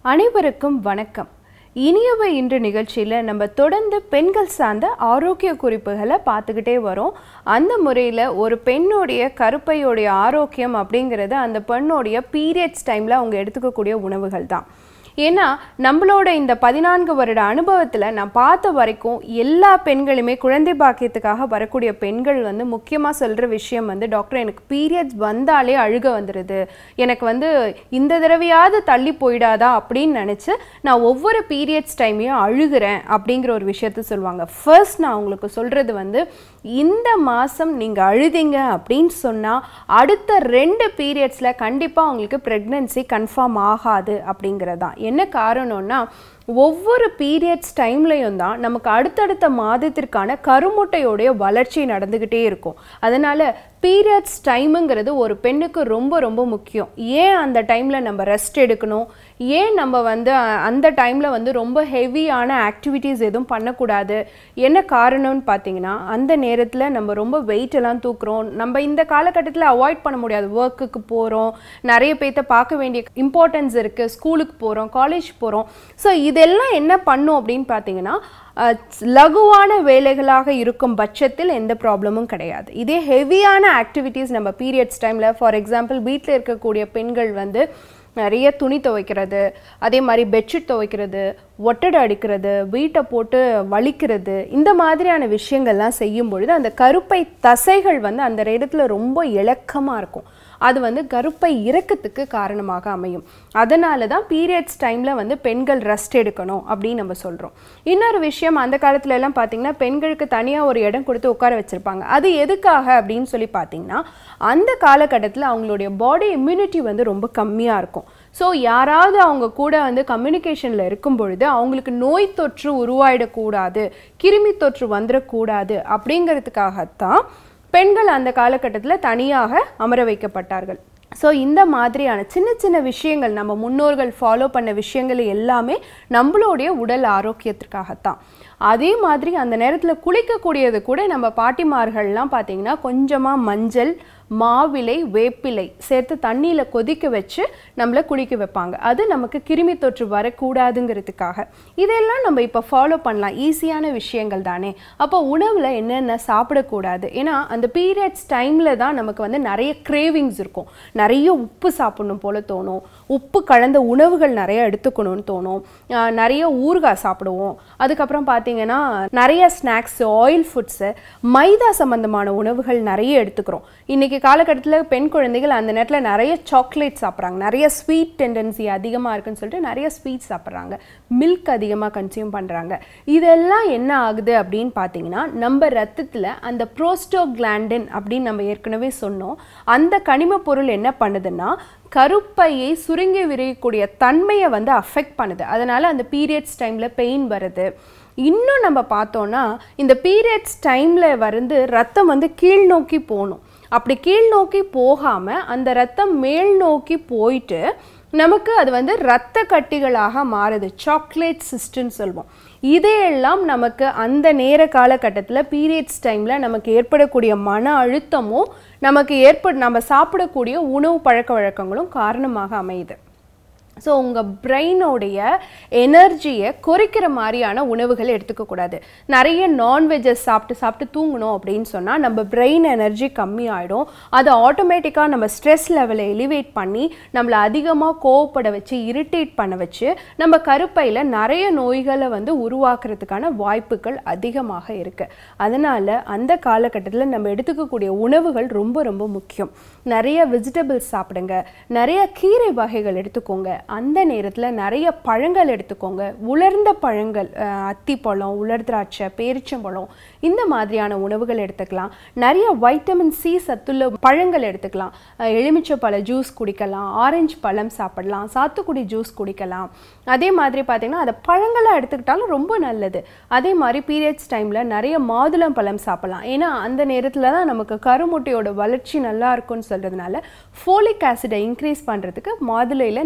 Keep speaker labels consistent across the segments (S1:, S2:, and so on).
S1: அனைவருக்கும் வணக்கம் இனியவை இன்று நிகழ்ச்சியில் நம்ம தொடர்ந்து பெண்கள் சார்ந்த ஆரோக்கிய குறிப்புகளை பார்த்துக்கிட்டே வரோம் அந்த முறையில் ஒரு பெண்ணுடைய கருப்பையோடைய ஆரோக்கியம் அப்படிங்கிறது அந்த பெண்ணோடைய பீரியட்ஸ் டைமில் அவங்க எடுத்துக்கக்கூடிய உணவுகள் தான் ஏன்னா நம்மளோட இந்த பதினான்கு வருட அனுபவத்தில் நான் பார்த்த வரைக்கும் எல்லா பெண்களுமே குழந்தை பாக்கியத்துக்காக வரக்கூடிய பெண்கள் வந்து முக்கியமாக சொல்கிற விஷயம் வந்து டாக்டர் எனக்கு பீரியட்ஸ் வந்தாலே அழுக வந்துடுது எனக்கு வந்து இந்த தடவையாவது தள்ளி போயிடாதா அப்படின்னு நினச்சி நான் ஒவ்வொரு பீரியட்ஸ் டைமையும் அழுகிறேன் அப்படிங்கிற ஒரு விஷயத்த சொல்லுவாங்க ஃபர்ஸ்ட் நான் உங்களுக்கு சொல்கிறது வந்து இந்த மாதம் நீங்கள் அழுதிங்க அப்படின்னு சொன்னால் அடுத்த ரெண்டு பீரியட்ஸில் கண்டிப்பாக உங்களுக்கு ப்ரெக்னென்சி கன்ஃபார்ம் ஆகாது அப்படிங்கிறது தான் என்ன காரணம்னா ஒவ்வொரு பீரியட்ஸ் டைம்லையும் தான் நமக்கு அடுத்தடுத்த மாதத்திற்கான கருமுட்டையோடைய வளர்ச்சி நடந்துக்கிட்டே இருக்கும் அதனால் பீரியட்ஸ் டைமுங்கிறது ஒரு பெண்ணுக்கு ரொம்ப ரொம்ப முக்கியம் ஏன் அந்த டைமில் நம்ம ரெஸ்ட் எடுக்கணும் ஏன் நம்ம வந்து அ- அந்த டைமில் வந்து ரொம்ப ஹெவியான ஆக்டிவிட்டீஸ் எதுவும் பண்ணக்கூடாது என்ன காரணம்னு பார்த்தீங்கன்னா அந்த நேரத்தில் நம்ம ரொம்ப வெயிட் எல்லாம் தூக்குறோம் நம்ம இந்த காலகட்டத்தில் அவாய்ட் பண்ண முடியாது ஒர்க்குக்கு போகிறோம் நிறைய பேர்த்த பார்க்க வேண்டிய இம்பார்ட்டன்ஸ் இருக்குது ஸ்கூலுக்கு போகிறோம் காலேஜ் போகிறோம் ஸோ இதெல்லாம் என்ன பண்ணும் அப்படின்னு பார்த்தீங்கன்னா அஹ், லகுவான வேலைகளாக இருக்கும் பட்சத்தில் எந்த ப்ராப்ளமும் கிடையாது இதே ஹெவியான ஆக்டிவிட்டீஸ் நம்ம பீரியட்ஸ் டைமில் ஃபார் எக்ஸாம்பிள் வீட்டில் இருக்கக்கூடிய பெண்கள் வந்து நிறைய துணி துவைக்கிறது அதே மாதிரி பெட்ஷீட் துவைக்கிறது ஒட்டடை அடிக்கிறது வீட்டை போட்டு வலிக்கிறது இந்த மாதிரியான விஷயங்கள்லாம் செய்யும் பொழுது அந்த கருப்பை தசைகள் வந்து அந்த இடத்துல ரொம்ப இலக்கமாக இருக்கும் அது வந்து கருப்பை இறக்கத்துக்கு காரணமாக அமையும் அதனால தான் பீரியட்ஸ் டைமில் வந்து பெண்கள் ரெஸ்ட் எடுக்கணும் அப்படின்னு நம்ம சொல்கிறோம் இன்னொரு விஷயம் அந்த காலத்துல எல்லாம் பார்த்தீங்கன்னா பெண்களுக்கு தனியாக ஒரு இடம் கொடுத்து உட்கார வச்சுருப்பாங்க அது எதுக்காக அப்படின்னு சொல்லி பார்த்தீங்கன்னா அந்த காலகட்டத்தில் அவங்களுடைய பாடி இம்யூனிட்டி வந்து ரொம்ப கம்மியாக இருக்கும் ஸோ யாராவது அவங்க கூட வந்து கம்யூனிகேஷனில் இருக்கும் பொழுது அவங்களுக்கு நோய் தொற்று உருவாயிடக்கூடாது கிருமி தொற்று வந்துடக்கூடாது அப்படிங்கிறதுக்காகத்தான் பெண்கள் அந்த காலகட்டத்தில் தனியாக அமர வைக்கப்பட்டார்கள் ஸோ இந்த மாதிரியான சின்ன சின்ன விஷயங்கள் நம்ம முன்னோர்கள் ஃபாலோ பண்ண விஷயங்கள் எல்லாமே நம்மளுடைய உடல் ஆரோக்கியத்திற்காகத்தான் அதே மாதிரி அந்த நேரத்தில் குளிக்கக்கூடியது கூட நம்ம பாட்டிமார்கள்லாம் பார்த்தீங்கன்னா கொஞ்சமாக மஞ்சள் மாவிலை வேப்பிலை சேர்த்து தண்ணியில் கொதிக்க வச்சு நம்மளை குளிக்க வைப்பாங்க அது நமக்கு கிருமி தொற்று வரக்கூடாதுங்கிறதுக்காக இதெல்லாம் நம்ம இப்போ ஃபாலோ பண்ணலாம் ஈஸியான விஷயங்கள் தானே அப்போ உணவில் என்னென்ன சாப்பிடக்கூடாது ஏன்னா அந்த பீரியட்ஸ் டைமில் தான் நமக்கு வந்து நிறைய கிரேவிங்ஸ் இருக்கும் நிறைய உப்பு சாப்பிடணும் போல தோணும் உப்பு கலந்த உணவுகள் நிறைய எடுத்துக்கணும்னு தோணும் ஆஹ் நிறைய ஊறுகாய் சாப்பிடுவோம் அதுக்கப்புறம் பார்த்தீங்கன்னா நிறைய ஸ்நாக்ஸ் ஆயில் ஃபுட்ஸு மைதா சம்பந்தமான உணவுகள் நிறைய எடுத்துக்கிறோம் இன்னைக்கு காலகட்டத்தில் பெண் குழந்தைகள் அந்த நேரத்தில் நிறைய சாக்லேட் சாப்பிட்றாங்க நிறைய ஸ்வீட் டெண்டன்சி அதிகமாக இருக்குன்னு சொல்லிட்டு நிறைய ஸ்வீட் சாப்பிட்றாங்க மில்க் அதிகமாக கன்சியூம் பண்ணுறாங்க இதெல்லாம் என்ன ஆகுது அப்படின்னு பார்த்தீங்கன்னா நம்ம ரத்தத்தில் அந்த ப்ரோஸ்டோகிளாண்டின் அப்படின்னு நம்ம ஏற்கனவே சொன்னோம் அந்த கனிம பொருள் என்ன பண்ணுதுன்னா கருப்பையை சுருங்கி விரியக்கூடிய தன்மையை வந்து அஃபெக்ட் பண்ணுது அதனால அந்த பீரியட்ஸ் டைமில் பெயின் வருது இன்னும் நம்ம பார்த்தோன்னா இந்த பீரியட்ஸ் டைமில் வந்து ரத்தம் வந்து கீழ் நோக்கி போகணும் அப்படி கீழ் நோக்கி போகாமல் அந்த ரத்தம் மேல் நோக்கி போயிட்டு நமக்கு அது வந்து இரத்த கட்டிகளாக மாறுது சாக்லேட் சிஸ்ட்னு சொல்லுவோம் இதையெல்லாம் நமக்கு அந்த நேர காலகட்டத்தில் பீரியட்ஸ் டைமில் நமக்கு ஏற்படக்கூடிய மன அழுத்தமும் நமக்கு ஏற்பட நம்ம சாப்பிடக்கூடிய உணவு பழக்க வழக்கங்களும் காரணமாக அமையுது ஸோ உங்கள் பிரெயினோடைய எனர்ஜியை குறைக்கிற மாதிரியான உணவுகள் எடுத்துக்கக்கூடாது நிறைய நான்வெஜ்ஜஸ் சாப்பிட்டு சாப்பிட்டு தூங்கணும் அப்படின்னு சொன்னால் நம்ம பிரெயின் எனர்ஜி கம்மியாயிடும் அது ஆட்டோமேட்டிக்காக நம்ம ஸ்ட்ரெஸ் லெவலை எலிவேட் பண்ணி நம்மளை அதிகமாக கோவப்பட வச்சு இரிட்டேட் பண்ண வச்சு நம்ம கருப்பையில் நிறைய நோய்களை வந்து உருவாக்குறதுக்கான வாய்ப்புகள் அதிகமாக இருக்குது அதனால் அந்த காலகட்டத்தில் நம்ம எடுத்துக்கக்கூடிய உணவுகள் ரொம்ப ரொம்ப முக்கியம் நிறைய வெஜிடபிள்ஸ் சாப்பிடுங்க நிறைய கீரை வகைகள் எடுத்துக்கோங்க அந்த நேரத்தில் நிறைய பழங்கள் எடுத்துக்கோங்க உலர்ந்த பழங்கள் அஹ், அத்திப்பழம் உலர் திராட்சை பேரிச்சம்பழம் இந்த மாதிரியான உணவுகள் எடுத்துக்கலாம் நிறைய வைட்டமின் சி சத்துள்ள பழங்கள் எடுத்துக்கலாம் அஹ், எலுமிச்சை பழ ஜூஸ் குடிக்கலாம் ஆரஞ்சு பழம் சாப்பிடலாம் சாத்துக்குடி ஜூஸ் குடிக்கலாம் அதே மாதிரி பார்த்தீங்கன்னா அதை பழங்களாக எடுத்துக்கிட்டாலும் ரொம்ப நல்லது அதே மாதிரி பீரியட்ஸ் டைமில் நிறைய மாதுளம் பழம் சாப்பிடலாம் ஏன்னா அந்த நேரத்தில் தான் நமக்கு கருமுட்டையோட வளர்ச்சி நல்லா இருக்கும்னு சொல்கிறதுனால ஃபோலிக் ஆசிடை இன்க்ரீஸ் பண்ணுறதுக்கு மாதுளையில் நிறைய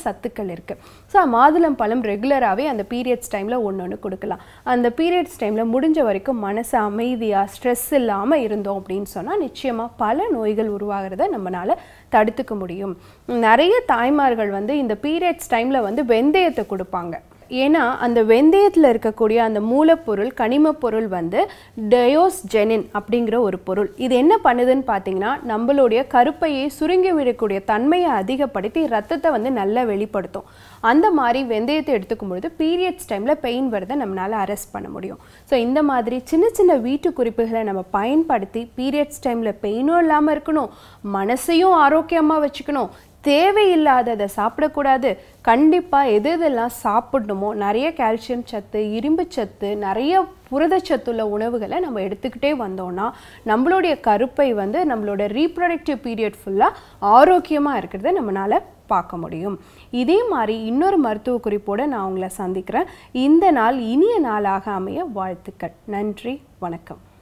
S1: சத்துக்கள் இருக்குது ஸோ மாதுளம் பழம் ரெகுலராகவே அந்த பீரியட்ஸ் டைமில் ஒன்று ஒன்று கொடுக்கலாம் அந்த பீரியட்ஸ் டைமில் முடிஞ்ச வரைக்கும் மனசு அமைதியாக ஸ்ட்ரெஸ் இல்லாமல் இருந்தோம் அப்படின்னு சொன்னால் நிச்சயமாக பல நோய்கள் உருவாகிறத நம்மளால் தடுத்துக்க முடியும் நிறைய தாய்மார்கள் வந்து இந்த பீரியட்ஸ் டைமில் வந்து வெந்தயத்தை கொடுப்பாங்க ஏன்னா அந்த வெந்தயத்தில் இருக்கக்கூடிய அந்த மூலப்பொருள் கனிமப் பொருள் வந்து டயோஸ்ஜெனின் அப்படிங்கிற ஒரு பொருள் இது என்ன பண்ணுதுன்னு பார்த்தீங்கன்னா நம்மளுடைய கருப்பையை சுருங்கி விடக்கூடிய தன்மையை அதிகப்படுத்தி ரத்தத்தை வந்து நல்லா வெளிப்படுத்தும் அந்த மாதிரி வெந்தயத்தை எடுத்துக்கும் பொழுது பீரியட்ஸ் டைமில் பெயின் வரதை நம்மளால் அரெஸ்ட் பண்ண முடியும் ஸோ இந்த மாதிரி சின்ன சின்ன வீட்டு குறிப்புகளை நம்ம பயன்படுத்தி பீரியட்ஸ் டைமில் பெயினும் இல்லாமல் இருக்கணும் மனசையும் ஆரோக்கியமாக வச்சுக்கணும் தேவையில்லாததை சாப்பிடக்கூடாது கண்டிப்பாக எது எதெல்லாம் சாப்பிடணுமோ நிறைய கால்சியம் சத்து இரும்பு சத்து நிறைய புரதச்சத்துள்ள உணவுகளை நம்ம எடுத்துக்கிட்டே வந்தோம்னா நம்மளுடைய கருப்பை வந்து நம்மளோட ரீப்ரொடக்டிவ் பீரியட் ஃபுல்லாக ஆரோக்கியமாக இருக்கிறத நம்மளால் பார்க்க முடியும் இதே மாதிரி இன்னொரு மருத்துவ குறிப்போடு நான் உங்களை சந்திக்கிறேன் இந்த நாள் இனிய நாளாக அமைய வாழ்த்துக்கள் நன்றி வணக்கம்